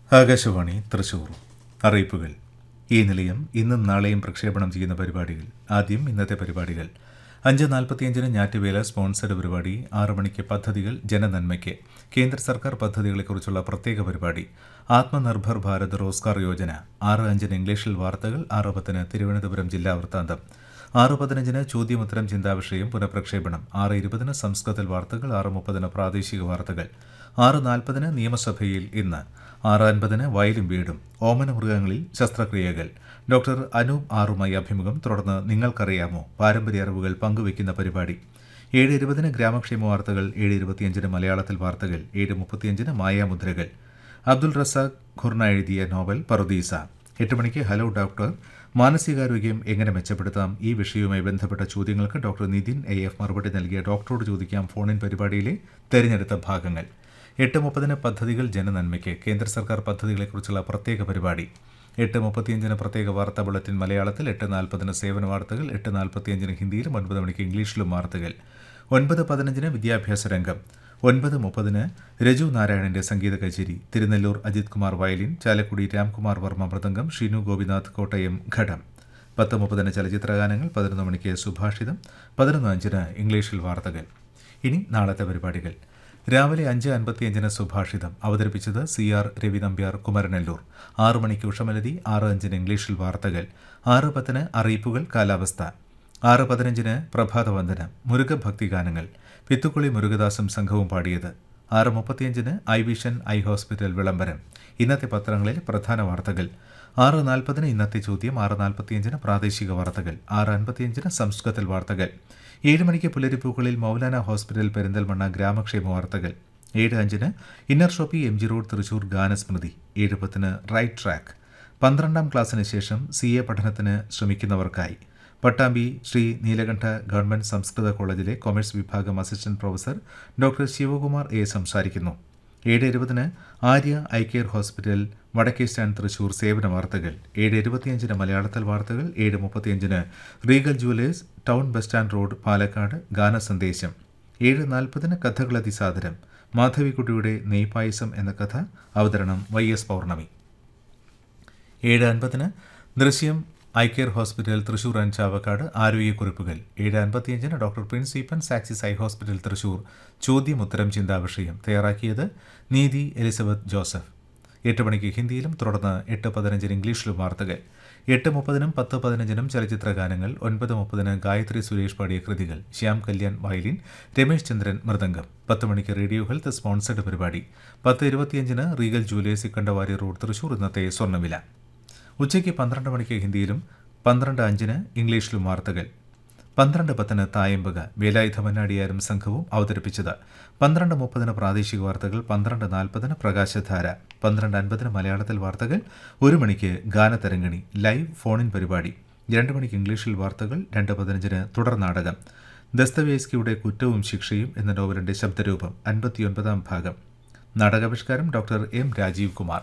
ആകാശവാണി തൃശൂർ അറിയിപ്പുകൾ ഈ നിലയം ഇന്നും നാളെയും പ്രക്ഷേപണം ചെയ്യുന്ന പരിപാടികൾ ആദ്യം ഇന്നത്തെ പരിപാടികൾ അഞ്ച് നാൽപ്പത്തിയഞ്ചിന് ഞാറ്റുവേല സ്പോൺസർഡ് പരിപാടി ആറ് മണിക്ക് പദ്ധതികൾ ജനനന്മയ്ക്ക് കേന്ദ്ര സർക്കാർ പദ്ധതികളെക്കുറിച്ചുള്ള പ്രത്യേക പരിപാടി ആത്മനിർഭർ ഭാരത് റോസ്ഗാർ യോജന ആറ് അഞ്ചിന് ഇംഗ്ലീഷിൽ വാർത്തകൾ ആറ് പത്തിന് തിരുവനന്തപുരം ജില്ലാ വൃത്താന്തം ആറ് പതിനഞ്ചിന് ചോദ്യോത്തരം ചിന്താവിഷയം പുനഃപ്രക്ഷേപണം ആറ് ഇരുപതിന് സംസ്കൃതത്തിൽ വാർത്തകൾ ആറ് മുപ്പതിന് പ്രാദേശിക വാർത്തകൾ ആറ് നാൽപ്പതിന് നിയമസഭയിൽ ഇന്ന് ആറ് അൻപതിന് വയലും വീടും ഓമന മൃഗങ്ങളിൽ ശസ്ത്രക്രിയകൾ ഡോക്ടർ അനൂപ് ആറുമായി അഭിമുഖം തുടർന്ന് നിങ്ങൾക്കറിയാമോ പാരമ്പര്യ അറിവുകൾ പങ്കുവയ്ക്കുന്ന പരിപാടി ഏഴ് ഇരുപതിന് ഗ്രാമക്ഷേമ വാർത്തകൾ ഏഴ് ഇരുപത്തിയഞ്ചിന് മലയാളത്തിൽ വാർത്തകൾ ഏഴ് മുപ്പത്തിയഞ്ചിന് മായാമുദ്രകൾ അബ്ദുൾ റസാഖ് ഖുർണ എഴുതിയ നോവൽ പറുദീസ എട്ട് മണിക്ക് ഹലോ ഡോക്ടർ മാനസികാരോഗ്യം എങ്ങനെ മെച്ചപ്പെടുത്താം ഈ വിഷയവുമായി ബന്ധപ്പെട്ട ചോദ്യങ്ങൾക്ക് ഡോക്ടർ നിതിൻ എ എഫ് മറുപടി നൽകിയ ഡോക്ടറോട് ചോദിക്കാം ഫോണിൻ പരിപാടിയിലെ തെരഞ്ഞെടുത്ത ഭാഗങ്ങൾ എട്ട് മുപ്പതിന് പദ്ധതികൾ ജനനന്മയ്ക്ക് കേന്ദ്ര സർക്കാർ പദ്ധതികളെക്കുറിച്ചുള്ള പ്രത്യേക പരിപാടി എട്ട് മുപ്പത്തിയഞ്ചിന് പ്രത്യേക വാർത്താ ബുള്ളറ്റിൻ മലയാളത്തിൽ എട്ട് നാൽപ്പതിന് സേവന വാർത്തകൾ എട്ട് നാൽപ്പത്തിയഞ്ചിന് ഹിന്ദിയിലും ഒൻപത് മണിക്ക് ഇംഗ്ലീഷിലും വാർത്തകൾ ഒൻപത് പതിനഞ്ചിന് വിദ്യാഭ്യാസ രംഗം ഒൻപത് മുപ്പതിന് രജു നാരായണന്റെ സംഗീത കച്ചേരി തിരുനെല്ലൂർ അജിത് കുമാർ വയലിൻ ചാലക്കുടി രാംകുമാർ വർമ്മ മൃദംഗം ഷിനു ഗോപിനാഥ് കോട്ടയം ഘടം പത്ത് മുപ്പതിന് ചലച്ചിത്രഗാനങ്ങൾ പതിനൊന്ന് മണിക്ക് സുഭാഷിതം പതിനൊന്ന് അഞ്ചിന് ഇംഗ്ലീഷിൽ വാർത്തകൾ ഇനി നാളത്തെ പരിപാടികൾ രാവിലെ അഞ്ച് അൻപത്തിയഞ്ചിന് സുഭാഷിതം അവതരിപ്പിച്ചത് സി ആർ രവി നമ്പ്യാർ കുമരനെല്ലൂർ ആറു മണിക്ക് ഉഷമലതി ആറ് അഞ്ചിന് ഇംഗ്ലീഷിൽ വാർത്തകൾ ആറ് പത്തിന് അറിയിപ്പുകൾ കാലാവസ്ഥ ആറ് പതിനഞ്ചിന് പ്രഭാതവന്ദനം മുരുകഭക്തി ഗാനങ്ങൾ പിത്തുക്കുളി മുരുകദാസും സംഘവും പാടിയത് ആറ് മുപ്പത്തിയഞ്ചിന് ഐ വിഷൻ ഐ ഹോസ്പിറ്റൽ വിളംബരം ഇന്നത്തെ പത്രങ്ങളിൽ പ്രധാന വാർത്തകൾ ആറ് നാൽപ്പതിന് ഇന്നത്തെ ചോദ്യം ആറ് നാൽപ്പത്തിയഞ്ചിന് പ്രാദേശിക വാർത്തകൾ ആറ് അൻപത്തിയഞ്ചിന് സംസ്കൃതത്തിൽ വാർത്തകൾ ഏഴ് മണിക്ക് പുലരിപ്പൂക്കളിൽ മൗലാന ഹോസ്പിറ്റൽ പെരിന്തൽമണ്ണ ഗ്രാമക്ഷേമ വാർത്തകൾ ഏഴ് അഞ്ചിന് inner shoppe M G road Thrissur ഗാനസ്മൃതി ഏഴ് പത്തിന് റൈറ്റ് ട്രാക്ക് പന്ത്രണ്ടാം ക്ലാസ്സിന് ശേഷം സി എ പഠനത്തിന് ശ്രമിക്കുന്നവർക്കായി പട്ടാമ്പി ശ്രീ നീലകണ്ഠ ഗവൺമെന്റ് സംസ്കൃത കോളേജിലെ കൊമേഴ്സ് വിഭാഗം assistant professor doctor Sivakumar A സംസാരിക്കുന്നു ഏഴ് ഇരുപതിന് ആര്യ ഐ കെയർ ഹോസ്പിറ്റൽ വടക്കേ സ്റ്റാൻഡ് തൃശൂർ സേവന വാർത്തകൾ ഏഴ് ഇരുപത്തിയഞ്ചിന് മലയാളത്തിൽ വാർത്തകൾ ഏഴ് മുപ്പത്തിയഞ്ചിന് Regal jewellers town bus stand road Palakkad ഗാന സന്ദേശം ഏഴ് നാൽപ്പതിന് കഥകളതിസാദരം മാധവിക്കുട്ടിയുടെ നെയ്പായസം എന്ന കഥ അവതരണം വൈ എസ് പൗർണമി ഏഴ് അൻപതിന് ദൃശ്യം eye care hospital Thrissur and Chavakkad ആരോഗ്യക്കുറിപ്പുകൾ ഏഴ് അൻപത്തിയഞ്ചിന് ഡോക്ടർ പ്രിൻസ് ഈപ്പൻ സാക്സിസ് ഐ ഹോസ്പിറ്റൽ തൃശൂർ ചോദ്യം ഉത്തരം ചിന്താവിഷയം തയ്യാറാക്കിയത് നീതി എലിസബത്ത് ജോസഫ് എട്ട് മണിക്ക് ഹിന്ദിയിലും തുടർന്ന് എട്ട് പതിനഞ്ചിന് ഇംഗ്ലീഷിലും വാർത്തകൾ എട്ട് മുപ്പതിനും പത്ത് പതിനഞ്ചിനും ചലച്ചിത്ര ഗാനങ്ങൾ ഒൻപത് മുപ്പതിന് ഗായത്രി സുരേഷ് പാടിയ കൃതികൾ ശ്യാം കല്യാൺ വയലിൻ രമേശ് ചന്ദ്രൻ മൃദംഗം പത്ത് മണിക്ക് റേഡിയോ ഹെൽത്ത് സ്പോൺസർഡ് പരിപാടി പത്ത് ഇരുപത്തിയഞ്ചിന് Regal jewellers Ikkandavari road Thrissur ഇന്നത്തെ സ്വർണ്ണവില ഉച്ചയ്ക്ക് പന്ത്രണ്ട് മണിക്ക് ഹിന്ദിയിലും പന്ത്രണ്ട് അഞ്ചിന് ഇംഗ്ലീഷിലും വാർത്തകൾ പന്ത്രണ്ട് പത്തിന് തായമ്പക വേലായുധ മന്നാടിയാരും സംഘവും അവതരിപ്പിച്ചത് പന്ത്രണ്ട് മുപ്പതിന് പ്രാദേശിക വാർത്തകൾ പന്ത്രണ്ട് നാൽപ്പതിന് പ്രകാശധാര പന്ത്രണ്ട് അൻപതിന് മലയാളത്തിൽ വാർത്തകൾ ഒരു മണിക്ക് ഗാനതരംഗിണി ലൈവ് ഫോണിൻ പരിപാടി രണ്ട് മണിക്ക് ഇംഗ്ലീഷിൽ വാർത്തകൾ രണ്ട് പതിനഞ്ചിന് തുടർ നാടകം ദസ്തവേസ്കിയുടെ കുറ്റവും ശിക്ഷയും എന്ന നോവലിന്റെ ശബ്ദരൂപം അൻപത്തിയൊൻപതാം ഭാഗം നാടകാവിഷ്കാരം ഡോക്ടർ എം രാജീവ് കുമാർ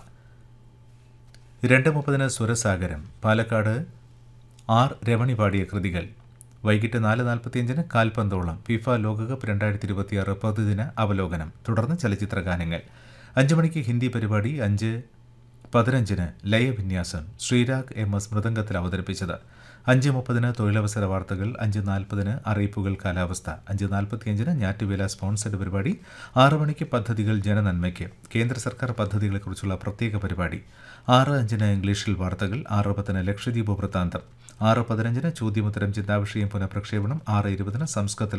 രണ്ട് മുപ്പതിന് സ്വരസാഗരം പാലക്കാട് ആർ രമണി പാടിയ കൃതികൾ വൈകിട്ട് നാല് നാൽപ്പത്തിയഞ്ചിന് കാൽപന്തോളം ഫിഫ ലോകകപ്പ് രണ്ടായിരത്തി ഇരുപത്തിയാറ് പ്രതിദിന അവലോകനം തുടർന്ന് ചലച്ചിത്ര ഗാനങ്ങൾ അഞ്ച് മണിക്ക് ഹിന്ദി പരിപാടി അഞ്ച് പതിനഞ്ചിന് ലയവിന്യാസം ശ്രീരാഗ് എം എസ് മൃദംഗത്തിൽ അവതരിപ്പിച്ചത് അഞ്ച് മുപ്പതിന് തൊഴിലവസര വാർത്തകൾ അഞ്ച് നാൽപ്പതിന് അറിയിപ്പുകൾ കാലാവസ്ഥ അഞ്ച് നാൽപ്പത്തിയഞ്ചിന് ഞാറ്റുവേല സ്പോൺസർഡ് പരിപാടി ആറ് മണിക്ക് പദ്ധതികൾ ജനനന്മയ്ക്ക് കേന്ദ്ര സർക്കാർ പദ്ധതികളെക്കുറിച്ചുള്ള പ്രത്യേക പരിപാടി ആറ് അഞ്ചിന് ഇംഗ്ലീഷിൽ വാർത്തകൾ ആറ് പത്തിന് ലക്ഷദ്വീപ് വൃത്താന്തം ആറ് പതിനഞ്ചിന് ചോദ്യോത്തരം ചിന്താവിഷയം പുനഃപ്രക്ഷേപണം ആറ് ഇരുപതിന് സംസ്കൃതത്തിൽ